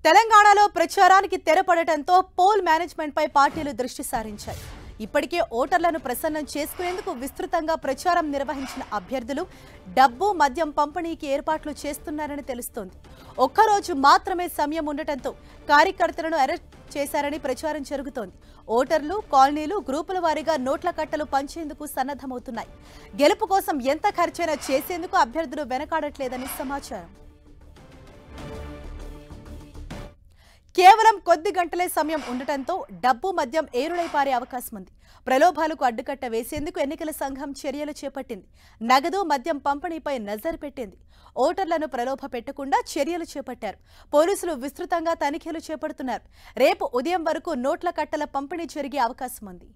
తెలంగాణలో ప్రచారానికి తెరపడటంతో poll management పై పార్టీలు దృష్టి సారించాయి ఇప్పటికే ఓటర్లను ప్రసన్నం చేసుకునేందుకు విస్తృతంగా ప్రచారం నిర్వహించిన అభ్యర్థులు డబ్బు మద్యం పంపిణీకి ఏర్పాట్లు చేస్తున్నారని తెలుస్తోంది ఒక్కరోజు మాత్రమే సమయం ఉండటంతో కార్యకర్తలను అరెస్ట్ చేశారని ప్రచారం జరుగుతోంది ఓటర్లు కాలనీలు గ్రూపుల వారీగా నోట్ల కట్టలు పంచేందుకు సన్నద్ధమవుతున్నాయి గెలుపు కోసం ఎంత ఖర్చైనా చేసేందుకు అభ్యర్థులు వెనకాడట్లేదని సమాచారం కేవలం కొద్ది గంటలే సమయం ఉండటంతో డబ్బు మద్యం ఏరులై పారే అవకాశం ఉంది ప్రలోభాలకు అడ్డుకట్ట వేసేందుకు ఎన్నికల సంఘం చర్యలు చేపట్టింది నగదు మద్యం పంపిణీపై నజరు పెట్టింది ఓటర్లను ప్రలోభ పెట్టకుండా చర్యలు చేపట్టారు పోలీసులు విస్తృతంగా తనిఖీలు చేపడుతున్నారు రేపు ఉదయం వరకు నోట్ల కట్టల పంపిణీ జరిగే అవకాశం ఉంది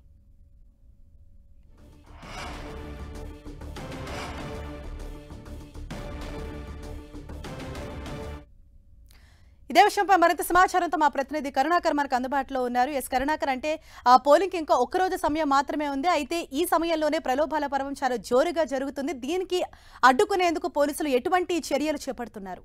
ఇదే విషయంపై మరింత సమాచారంతో మా ప్రతినిధి కరుణాకర్ మనకు అందుబాటులో ఉన్నారు ఎస్ కరుణాకర్ అంటే ఆ పోలింగ్ ఇంకా ఒక్కరోజు సమయం మాత్రమే ఉంది అయితే ఈ సమయంలోనే ప్రలోభాల పర్వం చాలా జోరుగా జరుగుతుంది దీనికి అడ్డుకునేందుకు పోలీసులు ఎటువంటి చర్యలు చేపడుతున్నారు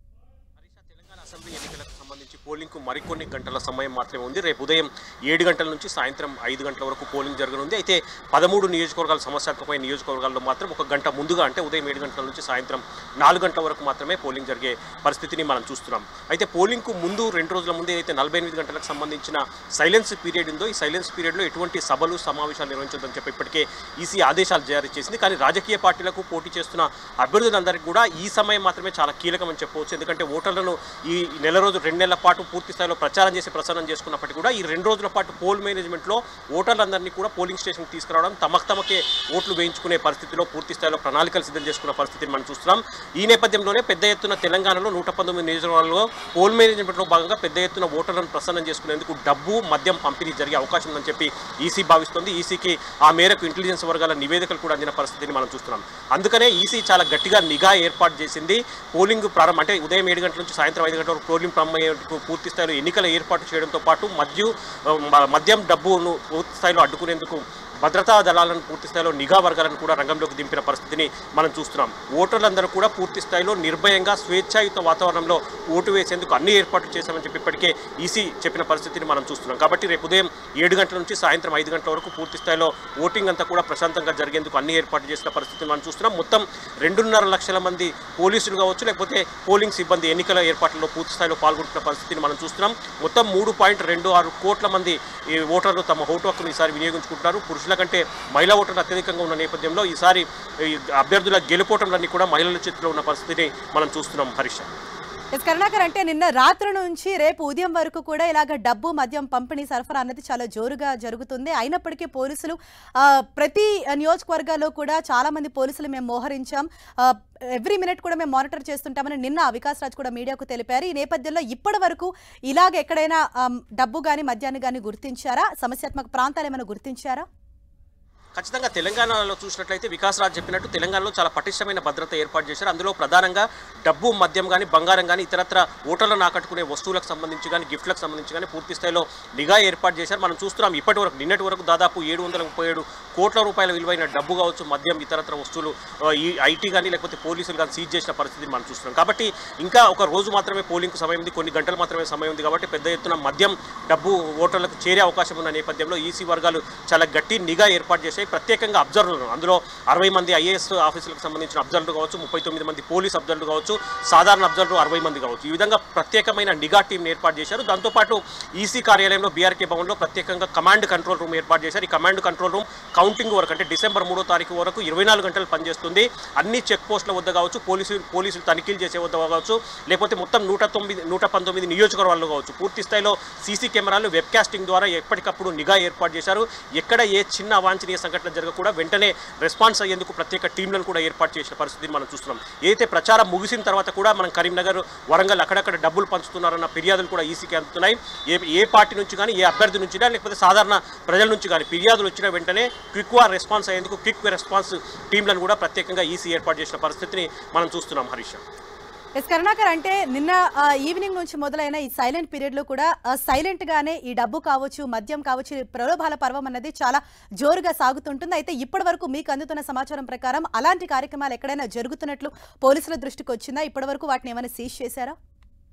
హరీష తెలంగాణ అసెంబ్లీ ఎన్నికలకు సంబంధించి పోలింగ్ కు మరికొన్ని గంటల సమయం మాత్రమే ఉంది రేపు ఉదయం ఏడు గంటల నుంచి సాయంత్రం ఐదు గంటల వరకు పోలింగ్ జరగనుంది అయితే పదమూడు నియోజకవర్గాల సమస్యాత్మకమైన నియోజకవర్గాల్లో మాత్రం ఒక గంట ముందుగా అంటే ఉదయం ఏడు గంటల నుంచి సాయంత్రం నాలుగు గంటల వరకు మాత్రమే పోలింగ్ జరిగే పరిస్థితిని మనం చూస్తున్నాం అయితే పోలింగ్ కు ముందు రెండు రోజుల ముందే అయితే నలభై ఎనిమిది గంటలకు సంబంధించిన సైలెన్స్ పీరియడ్ ఉందో ఈ సైలెన్స్ పీరియడ్లో ఎటువంటి సభలు సమావేశాలు నిర్వహించొద్దని చెప్పి ఇప్పటికే ఈసీ ఆదేశాలు జారీ చేసింది కానీ రాజకీయ పార్టీలకు పోటీ చేస్తున్న అభ్యర్థులందరికీ కూడా ఈ సమయం మాత్రమే చాలా కీలకమని చెప్పవచ్చు ఎందుకంటే ఓటర్లను ఈ నెల రోజు రెండు నెలల పాటు పూర్తి స్థాయిలో ప్రచారం చేసి ప్రసారం చేసుకున్నప్పటికీ కూడా ఈ రెండు రోజుల పాటు పోల్ మేనేజ్మెంట్లో ఓటర్లందరినీ కూడా పోలింగ్ స్టేషన్కి తీసుకురావడం తమకు తమకే ఓట్లు వేయించుకునే పరిస్థితిలో పూర్తి స్థాయిలో ప్రణాళికలు సిద్ధం చేసుకున్న పరిస్థితిని మనం చూస్తున్నాం ఈ నేపథ్యంలోనే పెద్ద ఎత్తున తెలంగాణలో నూట పంతొమ్మిది నియోజకవర్గాల్లో పోల్ మేనేజ్మెంట్లో భాగంగా పెద్ద ఎత్తున ఓటర్లను ప్రసన్నం చేసుకునేందుకు డబ్బు మద్యం పంపిణీ జరిగే అవకాశం ఉందని చెప్పి ఈసీ భావిస్తోంది ఈసీకి ఆ మేరకు ఇంటెలిజెన్స్ వర్గాల నివేదికలు కూడా అందిన పరిస్థితిని మనం చూస్తున్నాం అందుకనే ఈసీ చాలా గట్టిగా నిఘా ఏర్పాటు చేసింది పోలింగ్ ప్రారంభం అంటే ఉదయం ఏడు గంటల నుంచి సాయంత్రం ఐదు గంటల వరకు పోలింగ్ ప్రారంభమయ్యేందుకు పూర్తి స్థాయిలో ఎన్నికల ఏర్పాటు చేయడంతో పాటు మద్యం ఆ, మద్యం డబ్బును పూర్తి స్థాయిలో అడ్డుకునేందుకు భద్రతా దళాలను పూర్తి స్థాయిలో నిఘా వర్గాలను కూడా రంగంలోకి దింపిన పరిస్థితిని మనం చూస్తున్నాం ఓటర్లందరూ కూడా పూర్తి స్థాయిలో నిర్భయంగా స్వేచ్ఛాయుత వాతావరణంలో ఓటు వేసేందుకు అన్ని ఏర్పాట్లు చేశామని చెప్పి ఇప్పటికే ఈసీ చెప్పిన పరిస్థితిని మనం చూస్తున్నాం కాబట్టి రేపు ఉదయం ఏడు గంటల నుంచి సాయంత్రం ఐదు గంటల వరకు పూర్తి స్థాయిలో ఓటింగ్ అంతా కూడా ప్రశాంతంగా జరిగేందుకు అన్ని ఏర్పాట్లు చేసిన పరిస్థితిని మనం చూస్తున్నాం మొత్తం రెండున్నర లక్షల మంది పోలీసులు కావచ్చు లేకపోతే పోలింగ్ సిబ్బంది ఎన్నికల ఏర్పాట్లలో పూర్తి స్థాయిలో పాల్గొంటున్న పరిస్థితిని మనం చూస్తున్నాం మొత్తం మూడు పాయింట్ రెండు ఆరు కోట్ల మంది ఈ ఓటర్లు తమ ఓటు హక్కును ఈసారి వినియోగించుకుంటున్నారు పురుషుల కంటే మహిళా ఓటర్లు అత్యధికంగా ఉన్న నేపథ్యంలో ఈసారి ఈ అభ్యర్థుల గెలుపోవటంలన్నీ కూడా మహిళల చేతిలో ఉన్న పరిస్థితిని మనం చూస్తున్నాం హరీష్ ఎస్ కరుణాకర్ అంటే నిన్న రాత్రి నుంచి రేపు ఉదయం వరకు కూడా ఇలాగ డబ్బు మద్యం పంపిణీ సరఫరా అన్నది చాలా జోరుగా జరుగుతుంది అయినప్పటికీ పోలీసులు ఆ, ప్రతి నియోజకవర్గాల్లో కూడా చాలా మంది పోలీసులు మేము మోహరించాం ఎవ్రీ మినిట్ కూడా మేము మానిటర్ చేస్తుంటామని నిన్న వికాస్ రాజ్ కూడా మీడియాకు తెలిపారు ఈ నేపథ్యంలో ఇప్పటి వరకు ఇలాగ ఎక్కడైనా ఆ, డబ్బు కానీ మద్యాన్ని కానీ గుర్తించారా సమస్యాత్మక ప్రాంతాలు ఏమైనా గుర్తించారా ఖచ్చితంగా తెలంగాణలో చూసినట్లయితే వికాస్ రాజ్ చెప్పినట్టు తెలంగాణలో చాలా పటిష్టమైన భద్రత ఏర్పాటు చేశారు అందులో ప్రధానంగా డబ్బు మద్యం కానీ బంగారం కానీ ఇతరత్ర ఓటర్లను ఆకట్టుకునే వస్తువులకు సంబంధించి కానీ గిఫ్ట్లకు సంబంధించి కానీ పూర్తి స్థాయిలో నిఘా ఏర్పాటు చేశారు మనం చూస్తున్నాం ఇప్పటి వరకు నిన్నటి వరకు దాదాపు ఏడు వందల ముప్పై ఏడు కోట్ల రూపాయల విలువైన డబ్బు కావచ్చు మద్యం ఇతరత్ర వస్తువులు ఆ, ఈ ఐటీ కానీ లేకపోతే పోలీసులు కానీ సీజ్ చేసిన పరిస్థితిని మనం చూస్తున్నాం కాబట్టి ఇంకా ఒక రోజు మాత్రమే పోలింగ్కు సమయం ఉంది కొన్ని గంటలు మాత్రమే సమయం ఉంది కాబట్టి పెద్ద ఎత్తున మద్యం డబ్బు ఓటర్లకు చేరే అవకాశం ఉన్న నేపథ్యంలో ఈసీ వర్గాలు చాలా గట్టి నిఘా ఏర్పాటు చేశాయి ప్రత్యేకంగా అబ్జర్వర్లు అందులో అరవై మంది ఐఏఎస్ ఆఫీసులకు సంబంధించిన అబ్జర్వర్లు కావచ్చు ముప్పై తొమ్మిది మంది పోలీస్ అబ్జర్వర్లు కావచ్చు సాధారణ అబ్జర్వర్లు అరవై మంది కావచ్చు ఈ విధంగా ప్రత్యేకమైన నిఘా టీంని ఏర్పాటు చేశారు దాంతోపాటు ఈసీ కార్యాలయంలో బీఆర్కే భవన్లో ప్రత్యేకంగా కమాండ్ కంట్రోల్ రూమ్ ఏర్పాటు చేశారు ఈ కమాండ్ కంట్రోల్ రూమ్ కౌంటింగ్ వరకు అంటే డిసెంబర్ మూడో తారీఖు వరకు ఇరవై నాలుగు గంటలు పనిచేస్తుంది అన్ని చెక్ పోస్టుల వద్ద కావచ్చు పోలీసులు పోలీసులు తనిఖీలు చేసే వద్ద కావచ్చు లేకపోతే మొత్తం నూట తొమ్మిది నూట పంతొమ్మిది నియోజకవర్గాల్లో కావచ్చు పూర్తి స్థాయిలో సీసీ కెమెరాలు వెబ్ కాస్టింగ్ ద్వారా ఎప్పటికప్పుడు నిఘా ఏర్పాటు చేశారు ఎక్కడ ఏ చిన్న అవాంఛనీయ సంఘటన జరగకుండా వెంటనే రెస్పాన్స్ అయ్యేందుకు ప్రత్యేక టీంలను కూడా ఏర్పాటు చేసిన పరిస్థితిని మనం చూస్తున్నాం ఏదైతే ప్రచారం ముగిసిన తర్వాత కూడా మనం కరీంనగర్ వరంగల్ అక్కడక్కడ డబ్బులు పంచుతున్నారన్న ఫిర్యాదులు కూడా ఈసీకి అందుతున్నాయి ఏ ఏ పార్టీ నుంచి కానీ ఏ అభ్యర్థి నుంచి కానీ లేకపోతే సాధారణ ప్రజల నుంచి కానీ ఫిర్యాదులు వచ్చిన వెంటనే క్విక్ రెస్పాన్స్ అయ్యేందుకు క్విక్ రెస్పాన్స్ టీంలను కూడా ప్రత్యేకంగా ఈసీ ఏర్పాటు చేసిన పరిస్థితిని మనం చూస్తున్నాం హరీష్ ఎస్ కరుణాకర్ అంటే నిన్న ఆ, ఈవినింగ్ నుంచి మొదలైన ఈ సైలెంట్ పీరియడ్ లో కూడా ఆ, సైలెంట్ గానే ఈ డబ్బు కావచ్చు మద్యం కావచ్చు ఈ ప్రలోభాల పర్వం అన్నది చాలా జోరుగా సాగుతుంటుంది అయితే ఇప్పటి వరకు మీకు అందుతున్న సమాచారం ప్రకారం అలాంటి కార్యక్రమాలు ఎక్కడైనా జరుగుతున్నట్లు పోలీసుల దృష్టికి వచ్చిందా ఇప్పటి వరకు వాటిని ఏమైనా సీజ్ చేశారా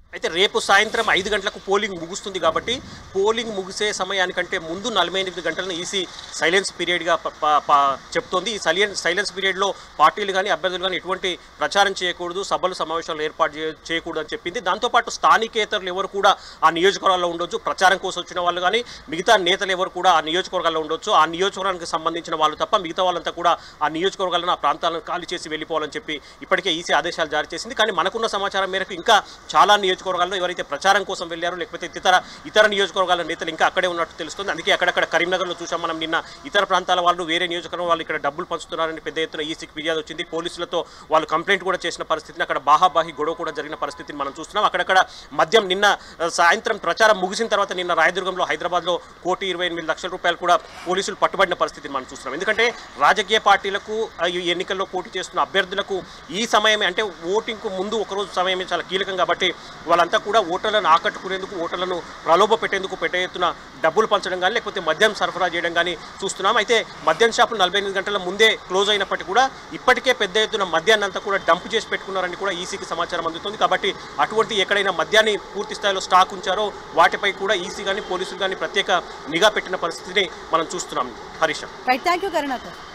అయితే రేపు సాయంత్రం ఐదు గంటలకు పోలింగ్ ముగుస్తుంది కాబట్టి పోలింగ్ ముగిసే సమయానికంటే ముందు నలభై ఎనిమిది గంటలను ఈసీ సైలెన్స్ పీరియడ్గా ప- ప- ప- చెప్తోంది ఈ సైలెన్స్ సైలెన్స్ పీరియడ్లో పార్టీలు కానీ అభ్యర్థులు కానీ ఎటువంటి ప్రచారం చేయకూడదు సభలు సమావేశాలు ఏర్పాటు చేయ- చేయకూడదు అని చెప్పింది దాంతోపాటు స్థానికేతరులు ఎవరు కూడా ఆ నియోజకవర్గాల్లో ఉండొచ్చు ప్రచారం కోసం వచ్చిన వాళ్ళు కానీ మిగతా నేతలు ఎవరు కూడా ఆ నియోజకవర్గాల్లో ఉండొచ్చు ఆ నియోజకవర్గానికి సంబంధించిన వాళ్ళు తప్ప మిగతా వాళ్ళంతా కూడా ఆ నియోజకవర్గాలను ఆ ప్రాంతాలను ఖాళీ చేసి వెళ్ళిపోవాలని చెప్పి ఇప్పటికే ఈసీ ఆదేశాలు జారీ చేసింది కానీ మనకున్న సమాచారం మేరకు ఇంకా చాలా నియోజకవర్గాల్లో ఎవరైతే ప్రచారం కోసం వెళ్ళారో లేకపోతే ఇతర ఇతర నియోజకవర్గాల నేతలు ఇంకా అక్కడే ఉన్నట్టు తెలుస్తుంది అందుకే అక్కడక్కడ కరీంనగర్లో చూసాం మనం నిన్న ఇతర ప్రాంతాల వాళ్ళు వేరే నియోజకవర్గం వాళ్ళు ఇక్కడ డబ్బులు పంచుతున్నారని పెద్ద ఎత్తున ఈసీకి ఫిర్యాదు వచ్చింది పోలీసులతో వాళ్ళు కంప్లైంట్ కూడా చేసిన పరిస్థితిని అక్కడ బాహాబాహి గొడవ కూడా జరిగిన పరిస్థితిని మనం చూస్తున్నాం అక్కడక్కడ మద్యం నిన్న ఆ, సాయంత్రం ప్రచారం ముగిసిన తర్వాత నిన్న రాయదుర్గంలో హైదరాబాద్లో కోటి ఇరవై ఎనిమిది లక్షల రూపాయలు కూడా పోలీసులు పట్టుబడిన పరిస్థితిని మనం చూస్తున్నాం ఎందుకంటే రాజకీయ పార్టీలకు ఆ, ఈ ఎన్నికల్లో పోటీ చేస్తున్న అభ్యర్థులకు ఈ సమయమే అంటే ఓటింగ్కు ముందు ఒకరోజు సమయమే చాలా కీలకం కాబట్టి వాళ్ళంతా కూడా ఓటర్లను ఆకట్టుకునేందుకు ఓటర్లను ప్రలోభ పెట్టేందుకు పెట్టే ఎత్తున డబ్బులు పంచడం కానీ లేకపోతే మద్యం సరఫరా చేయడం కానీ చూస్తున్నాం అయితే మద్యం షాపులు నలభై ఎనిమిది గంటల ముందే క్లోజ్ అయినప్పటికీ కూడా ఇప్పటికే పెద్ద ఎత్తున మద్యాన్ని అంతా కూడా డంప్ చేసి పెట్టుకున్నారని కూడా ఈసీకి సమాచారం అందుతుంది కాబట్టి అటువంటి ఎక్కడైనా మద్యాన్ని పూర్తి స్థాయిలో స్టాక్ ఉంచారో వాటిపై కూడా ఈసీ కానీ పోలీసులు కానీ ప్రత్యేక నిఘా పెట్టిన పరిస్థితిని మనం చూస్తున్నాం Harish right thank you Karunakar